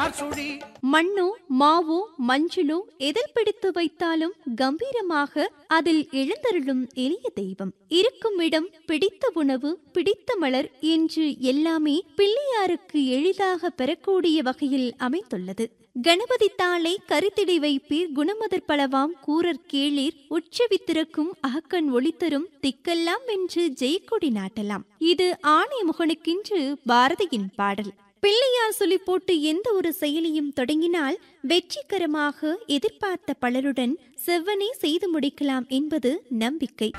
பிள்ளையார் சுழி மண்ணோ மாவோ மஞ்சளோ எதில் பிடித்து வைத்தாலும் கம்பீரமாக அதில் எழுந்தருளும் எளிய தெய்வம் இருக்கும் இடம் பிடித்த உணவு பிடித்த மலர் என்று எல்லாமே பிள்ளையாருக்கு எளிதாக பெறக்கூடிய வகையில் அமைந்துள்ளது கணபதி தாளை கருத்திடை வைப்பீர் குணமதர் பலவாம் கூரர் கேளீர் உற்சவித்திருக்கும் அகக்கண் ஒளித்தரும் திக்கெல்லாம் என்று ஜெயக்கொடி நாட்டலாம் இது ஆணை முகனுக்கென்று பாரதியின் பாடல் பிள்ளையார் சொல்லி போட்டு எந்த ஒரு செயலியும் தொடங்கினால் வெற்றிகரமாக எதிர்பார்த்த பலருடன் செவ்வனே செய்து முடிக்கலாம் என்பது நம்பிக்கை